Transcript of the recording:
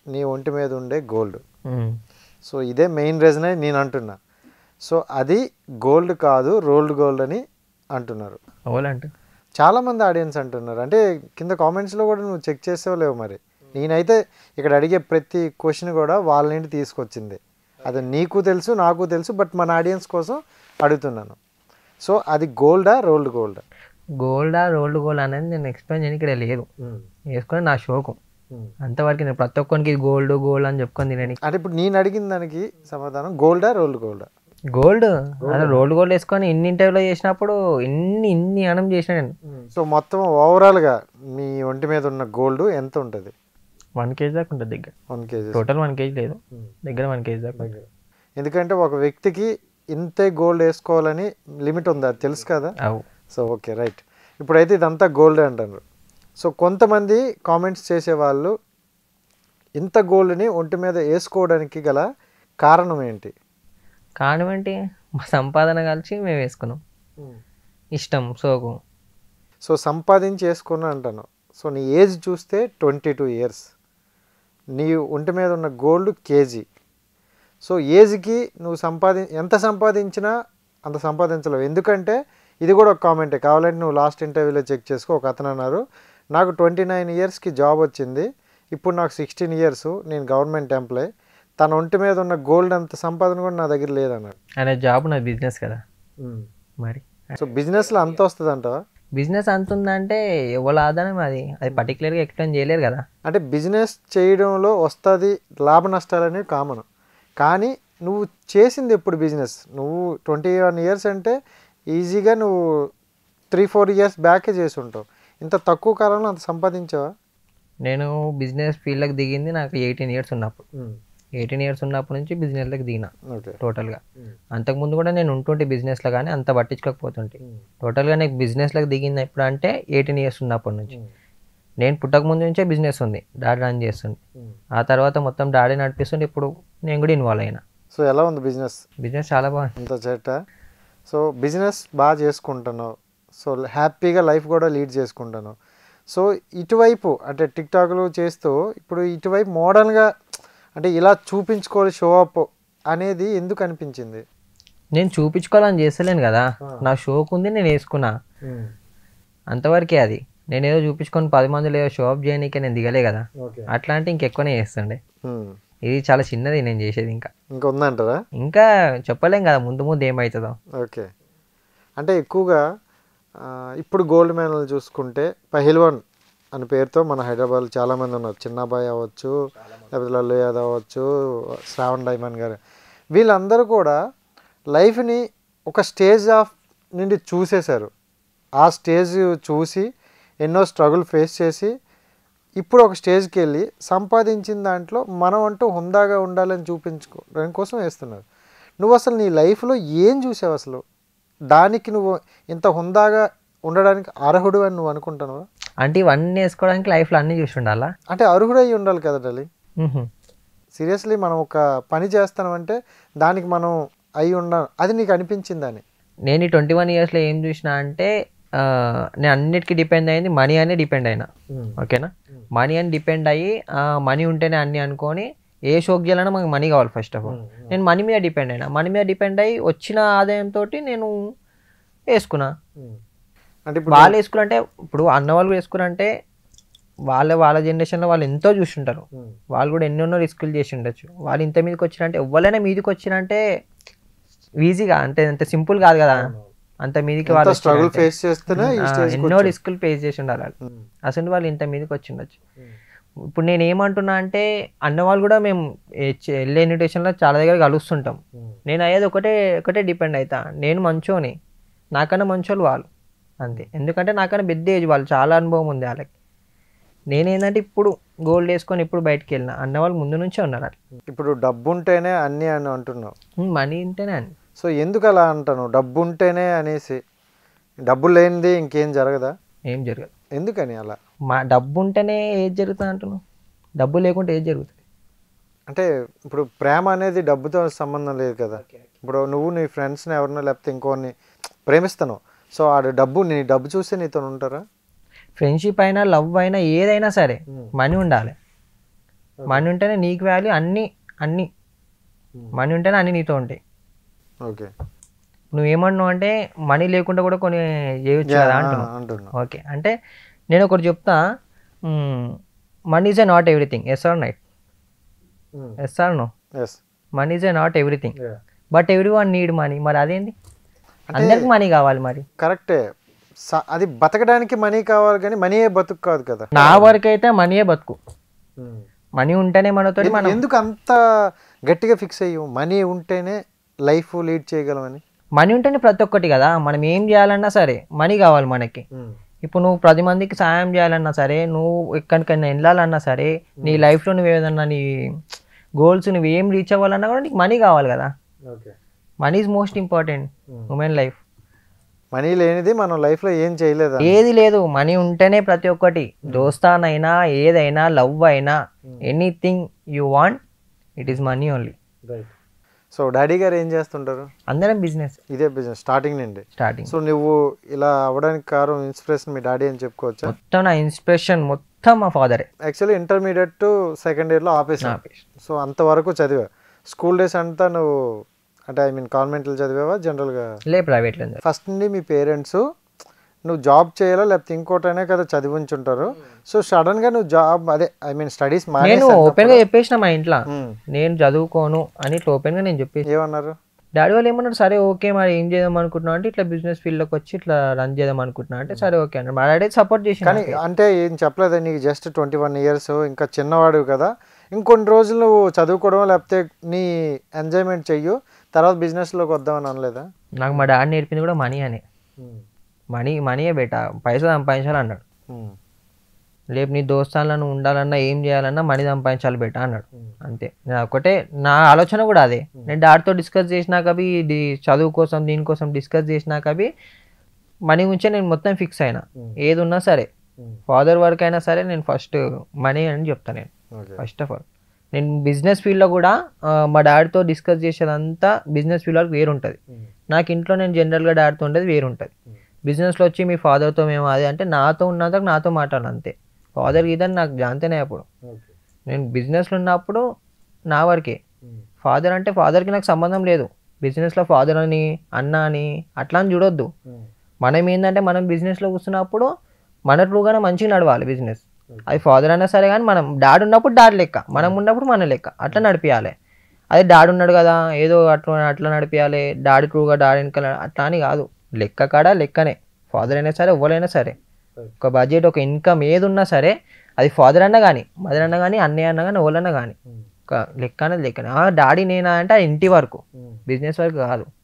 నీ ఒంటి మీద ఉండే గోల్డ్ ఉమ్. సో ఇదే మెయిన్ రీజన్ నేను అంటున్నా సో అది గోల్డ్ కాదు రోల్డ్ గోల్డ్ అని అంటున్నారు ఎవరంటే చాలామంది ఆడియన్స్ అంటున్నారు అంటే కింద కామెంట్స్లో కూడా నువ్వు చెక్ చేసావు లేవు మరి నేనైతే ఇక్కడ అడిగే ప్రతి క్వశ్చన్ కూడా వాళ్ళ నుండి తీసుకొచ్చింది అది నీకు తెలుసు నాకు తెలుసు బట్ మన ఆడియన్స్ కోసం అడుగుతున్నాను సో అది గోల్డా రోల్డ్ గోల్డా గోల్డా రోల్డ్ గోల్డ్ అనేది నేను ఎక్స్ప్లెయిన్ చేయడానికి ఇక్కడ లేదు వేసుకొని నా షోకు అంతవరకు నేను ప్రతి ఒక్కరికి గోల్డ్ గోల్డ్ అని చెప్పుకొని తినని అంటే ఇప్పుడు నేను అడిగిన దానికి సమాధానం గోల్డా రోల్డ్ గోల్డా గోల్డ్ అదే రోల్డ్ గోల్డ్ వేసుకొని ఇన్ని ఇంటర్వ్యూలో చేసినప్పుడు ఇన్ని ఇన్ని అనం చేసిన నేను సో మొత్తం ఓవరాల్గా మీ ఒంటి మీద ఉన్న గోల్డ్ ఎంత ఉంటుంది వన్ కేజీ దాకా ఉంటుంది దగ్గర one KG total one KG లేదు దగ్గర వన్ కేజీ దాకా ఉంటుంది. ఎందుకంటే ఒక వ్యక్తికి ఇంతే గోల్డ్ వేసుకోవాలని లిమిట్ ఉంది అది తెలుసు కదా అవు సో ఓకే రైట్ ఇప్పుడైతే ఇదంతా గోల్డ్ అంటారు సో కొంతమంది కామెంట్స్ చేసేవాళ్ళు ఇంత గోల్డ్ని ఒంటి మీద వేసుకోవడానికి గల కారణం ఏంటి కారణం ఏంటి మా సంపాదన కలిసి మేము వేసుకున్నాం ఇష్టం సోకు సో సంపాదించి వేసుకున్నా అంటాను సో నీ ఏజ్ చూస్తే ట్వంటీ టూ ఇయర్స్ నీ ఒంటి మీద ఉన్న గోల్డ్ కేజీ సో ఏజ్కి నువ్వు సంపాది ఎంత సంపాదించినా అంత సంపాదించలేవు ఎందుకంటే ఇది కూడా ఒక కామెంటే కావాలంటే నువ్వు లాస్ట్ ఇంటర్వ్యూలో చెక్ చేసుకో ఒక అతను అన్నారు నాకు ట్వంటీ నైన్ ఇయర్స్కి జాబ్ వచ్చింది ఇప్పుడు నాకు సిక్స్టీన్ ఇయర్స్ నేను గవర్నమెంట్ ఎంప్లాయ్ తన ఒంటి మీద ఉన్న గోల్డ్ అంత సంపాదన కూడా నా దగ్గర లేదన్నాడు అనే జాబ్ నా బిజినెస్ కదా మరి సో బిజినెస్లో అంత వస్తుంది అంటావా బిజినెస్ అంత ఉందంటే ఎవరి ఆదాయం అది అది పర్టికులర్గా ఎక్స్ప్లెయిన్ చేయలేరు కదా అంటే బిజినెస్ చేయడంలో వస్తుంది లాభ నష్టాలు అనేవి కామన్ కానీ నువ్వు చేసింది ఎప్పుడు బిజినెస్ నువ్వు ట్వంటీ వన్ ఇయర్స్ అంటే ఈజీగా నువ్వు త్రీ ఫోర్ ఇయర్స్ బ్యాకే చేసి ఉంటావు ఇంత తక్కువ కాలంలో అంత సంపాదించావా నేను బిజినెస్ ఫీల్డ్లోకి దిగింది నాకు ఎయిటీన్ ఇయర్స్ ఉన్నప్పుడు ఎయిటీన్ ఇయర్స్ ఉన్నప్పటి నుంచి బిజినెస్లోకి దిగిన ఓకే టోటల్గా అంతకుముందు కూడా నేను ఉంటుంటే బిజినెస్లో కానీ అంత పట్టించుకోకపోతుంటే టోటల్గా నాకు బిజినెస్లోకి దిగింది ఎప్పుడు అంటే ఎయిటీన్ ఇయర్స్ ఉన్నప్పటి నుంచి నేను పుట్టక ముందు నుంచే బిజినెస్ ఉంది డాడీ రన్ చేస్తుంది ఆ తర్వాత మొత్తం డాడీ నడిపిస్తుంటే ఇప్పుడు నేను కూడా ఇన్వాల్వ్ అయినా సో ఎలా ఉంది బిజినెస్ బిజినెస్ చాలా బాగుంది ఇంత చేట సో బిజినెస్ బాగా చేసుకుంటున్నావు సో హ్యాపీగా లైఫ్ కూడా లీడ్ చేసుకుంటాను సో ఇటువైపు అంటే టిక్ టాక్లు చేస్తూ ఇప్పుడు ఇటువైపు మోడర్న్గా అంటే ఇలా చూపించుకోవాలి షో అప్ అనేది ఎందుకు అనిపించింది నేను చూపించుకోవాలని చేస్తలేను కదా నా షోకు ఉంది నేను వేసుకున్నా అంతవరకే అది నేను ఏదో చూపించుకొని పది మందిలో ఏదో షో అప్ చేయనీకే నేను దిగలే కదా ఓకే అట్లా అంటే ఇంకెక్కువనే చేస్తుండే ఇది చాలా చిన్నది నేను చేసేది ఇంకా ఇంకా ఉందంటారా ఇంకా చెప్పలేం కదా ముందు ముందు ఏమవుతుందో ఓకే అంటే ఎక్కువగా ఆ, ఇప్పుడు గోల్డ్ మెడల్ చూసుకుంటే పహిల్వాన్ అనే పేరుతో మన హైదరాబాద్లో చాలామంది ఉన్నారు చిన్నబాయ్ అవ్వచ్చు లేకపోతే లల్లు యాదవ్ అవ్వచ్చు శ్రావణ్ డైమండ్ గారు వీళ్ళందరూ కూడా లైఫ్ని ఒక స్టేజ్ ఆఫ్ నుండి చూసేశారు ఆ స్టేజ్ చూసి ఎన్నో స్ట్రగుల్ ఫేస్ చేసి ఇప్పుడు ఒక స్టేజ్కి వెళ్ళి సంపాదించిన దాంట్లో మనం అంటూ హుందాగా ఉండాలని చూపించుకోవడం కోసం వేస్తున్నారు నువ్వు అసలు నీ లైఫ్లో ఏం చూసావు అసలు దానికి నువ్వు ఇంత హుందాగా ఉండడానికి అర్హుడు అని నువ్వు అనుకుంటున్నావా అంటే ఇవన్నీ వేసుకోవడానికి లైఫ్లో అన్నీ చూసి ఉండాలా అంటే అర్హుడై ఉండాలి కదా డలి మ్హూ. సీరియస్లీ మనం ఒక పని చేస్తామంటే దానికి మనం అయి ఉండాలి అది నీకు అనిపించిందని నేను ఈ ట్వంటీ వన్ ఇయర్స్లో ఏం చూసిన అంటే ఆ, నేను అన్నిటికీ డిపెండ్ అయింది మనీ అనే డిపెండ్ అయినా ఓకేనా మనీ అని డిపెండ్ అయ్యి మనీ ఉంటేనే అన్ని అనుకొని ఏ షోకి చేయాలన్నా మనకు మనీ కావాలి ఫస్ట్ ఆఫ్ ఆల్ నేను మనీ మీద డిపెండ్ అయినా మనీ మీద డిపెండ్ అయ్యి వచ్చిన ఆదాయంతో నేను వేసుకున్నా అంటే ఇప్పుడు వాళ్ళు వేసుకున్నంటే ఇప్పుడు అన్న వాళ్ళు వేసుకున్నంటే వాళ్ళ వాళ్ళ జనరేషన్లో వాళ్ళు ఎంతో చూసుంటారు వాళ్ళు కూడా ఎన్నెన్నో రిస్కులు చేసి ఉండొచ్చు వాళ్ళు ఇంత మీదకి వచ్చినంటే ఎవరైనా మీదకి వచ్చినంటే ఈజీగా అంటే అంత సింపుల్ కాదు కదా అంత మీదకి వాళ్ళు స్ట్రగుల్ వచ్చిరంటే, ఫేస్ చేస్తేనే ఈ ఆ, స్టేజ్ ఎన్నో రిస్కులు ఫేస్ చేసి ఉండాలి వాళ్ళు అసలు వాళ్ళు ఇంత మీదకి వచ్చి ఉండొచ్చు ఇప్పుడు నేను ఏమంటున్నా అంటే అన్న వాళ్ళు కూడా మేము ఏ- చే- వెళ్ళే ఇన్విటేషన్లో చాలా దగ్గర కలుస్తుంటాం నేను అయ్యేది ఒకటే ఒకటే డిపెండ్ అవుతా నేను మంచోని నాకన్నా మంచోళ్ళు వాళ్ళు అంతే ఎందుకంటే నాకన్నా పెద్ద ఏజ్ వాళ్ళు చాలా అనుభవం ఉంది వాళ్ళకి నేనేంటంటే ఇప్పుడు గోల్డ్ వేసుకొని ఇప్పుడు బయటికి వెళ్ళిన అన్న వాళ్ళు ముందు నుంచే ఉన్నారు అట్లా ఇప్పుడు డబ్బు ఉంటేనే అన్నీ అని అంటున్నావు మనీ ఉంటేనే అని సో ఎందుకు అలా అంటాను డబ్బు ఉంటేనే అనేసి డబ్బు లేనిది ఇంకేం జరగదా ఏం జరగదు ఎందుకని అలా మా డబ్బు ఉంటేనే ఏది జరుగుతుంది అంటున్నావు డబ్బు లేకుంటే ఏది జరుగుతుంది అంటే ఇప్పుడు ప్రేమ అనేది డబ్బుతో సంబంధం లేదు కదా ఇప్పుడు నువ్వు నీ ఫ్రెండ్స్ని ఎవరినో లేకపోతే ఇంకోని ప్రేమిస్తాను సో ఆ డబ్బు నీ డబ్బు చూస్తే నీతో ఉంటారా ఫ్రెండ్షిప్ అయినా లవ్ అయినా ఏదైనా సరే మనీ ఉండాలి మనీ ఉంటేనే నీకు వాల్యూ అన్ని అన్ని మనీ ఉంటేనే అన్ని నీతో ఉంటాయి ఓకే నువ్వేమన్నావు అంటే మనీ లేకుండా కూడా కొన్ని చేయొచ్చు కదా అంటున్నావు అంటున్నా ఓకే అంటే నేను ఒకటి చెప్తా money is a not everything yes are right yes or no yes money is a not everything but everyone need money మరి అదేంటి అందరికి మనీ కావాలి మరి కరెక్టే స- అది బతకడానికి మనీ కావాలి కానీ మనీయే బతుకు కాదు కదా నా వరకు అయితే మనీయే బతుకు మనీ ఉంటేనే మనతో మనం ఎందుకు అంత గట్టిగా ఫిక్స్ అయ్యి మనీ ఉంటేనే లైఫ్ లీడ్ చేయగలమని మనీ ఉంటేనే ప్రతి ఒక్కటి కదా మనం ఏం చేయాలన్నా సరే మనీ కావాలి మనకి ఇప్పుడు నువ్వు పది మందికి సాయం చేయాలన్నా సరే నువ్వు ఎక్కడికైనా వెళ్ళాలన్నా సరే నీ లైఫ్లో నువ్వు ఏదన్నా నీ గోల్స్ నువ్వు ఏం రీచ్ అవ్వాలన్నా కూడా నీకు మనీ కావాలి కదా okay money is most important women life money లేనిది మనం లైఫ్ లో ఏం చేయలేదా ఏది లేదు మనీ ఉంటేనే ప్రతి ఒక్కటి దోస్తానైనా ఏదైనా లవ్ అయినా anything you want it is money only so daddy గారు ఏం చేస్తుంటారు అందరం బిజినెస్ ఇదే బిజినెస్ స్టార్టింగ్ నుండి స్టార్టింగ్ సో నువ్వు ఇలా అవ్వడానికి కారణం ఇన్స్పిరేషన్ మీ డాడీ అని చెప్పుకోవచ్చా మొత్తం నా ఇన్స్పిరేషన్ మొత్తం మా ఫాదరే యాక్చువల్లీ ఇంటర్మీడియట్ టు సెకండ్ ఇయర్లో ఆపేసా సో అంతవరకు చదివా స్కూల్ డేస్ అంతా నువ్వు అంటే ఐ మీన్ కాన్వెంట్లో చదివావా జనరల్గా లే ప్రైవేట్లో ఫస్ట్ నుండి మీ పేరెంట్స్ నువ్వు జాబ్ చేయాలా లేకపోతే ఇంకోటైనా కదా చదివి ఉంచుంటారు సో సడన్ గా నువ్వు జాబ్ అదే ఐ మీన్ స్టడీస్ నేను ఓపెన్ గా చెప్పేసిన మా ఇంట్లో నేను చదువుకోను అని ఇట్లా ఓపెన్ గా నేను చెప్పేసి ఏమన్నారు డాడీ వాళ్ళు ఏమన్నారు సరే ఓకే మరి ఏం చేద్దాం అనుకుంటున్నావు అంటే ఇట్లా బిజినెస్ ఫీల్డ్లోకి వచ్చి ఇట్లా రన్ చేద్దాం అనుకుంటున్నా అంటే సరే ఓకే అన్నారు మా డాడీ సపోర్ట్ చేసిన కానీ అంటే ఏం చెప్పలేదు నీకు జస్ట్ ట్వంటీ వన్ ఇయర్స్ ఇంకా చిన్నవాడు కదా ఇంకొన్ని రోజులు నువ్వు చదువుకోవడం లేకపోతే నీ ఎంజాయ్మెంట్ చెయ్యు తర్వాత బిజినెస్లోకి వద్దామని అనలేదా నాకు మా డాడీ నేర్పింది కూడా మనీ అని మనీ మనీయే బేటా పైసలు సంపాదించాలి అన్నాడు రేపు నీ దోస్తాలను ఉండాలన్నా ఏం చేయాలన్నా మనీ సంపాదించాలి బేటా అన్నాడు అంతే నేను ఒకటే నా ఆలోచన కూడా అదే నేను డాడీతో డిస్కస్ చేసినాక అవి ఇది చదువు కోసం దీనికోసం డిస్కస్ చేసినాక అవి మనీ గురించే నేను మొత్తం ఫిక్స్ అయినా ఏది ఉన్నా సరే ఫాదర్ వర్క్ అయినా సరే నేను ఫస్ట్ మనీ అని చెప్తాను నేను ఓకే ఫస్ట్ ఆఫ్ ఆల్ నేను బిజినెస్ ఫీల్డ్లో కూడా ఆ, మా డాడీతో డిస్కస్ చేసేదంతా బిజినెస్ ఫీల్డ్ వరకు వేరు ఉంటుంది నాకు ఇంట్లో నేను జనరల్గా డాడీతో ఉండేది వేరు ఉంటుంది బిజినెస్లో వచ్చి మీ ఫాదర్తో మేము అదే అంటే నాతో ఉన్నంత నాతో మాట్లాడాలి అంతే ఫాదర్ ఇదని నాకు జాంతేనే అప్పుడు ఓకే నేను బిజినెస్లో ఉన్నప్పుడు నా వరకే ఫాదర్ అంటే ఫాదర్కి నాకు సంబంధం లేదు బిజినెస్లో ఫాదర్ అని అన్న అని అట్లా అని చూడొద్దు మనం ఏంటంటే మనం బిజినెస్లో కూర్చున్నప్పుడు మన ట్రూగానే మంచిగా నడవాలి బిజినెస్ అది ఫాదర్ అయినా సరే కానీ మనం డాడీ ఉన్నప్పుడు డాడీ లెక్క మనం ఉన్నప్పుడు మన లెక్క అట్లా నడిపించాలి అదే డాడీ ఉన్నాడు కదా ఏదో అట్లా అట్లా నడిపించాలి డాడీ ట్రూగా డాడీ వెనకాల అట్లా అని కాదు లెక్క కాడ లెక్కనే ఫాదర్ అయినా సరే ఎవరైనా సరే ఒక బడ్జెట్ ఒక ఇన్కమ్ ఏది ఉన్నా సరే అది ఫాదర్ అన్నా కానీ మదర్ అన్నా కానీ అన్నయ్య అన్నా కానీ ఎవరన్నా కానీ ఒక లెక్క అనేది లెక్కనే ఆ డాడీ నేనా అంటే ఆ ఇంటి వరకు బిజినెస్ వరకు కాదు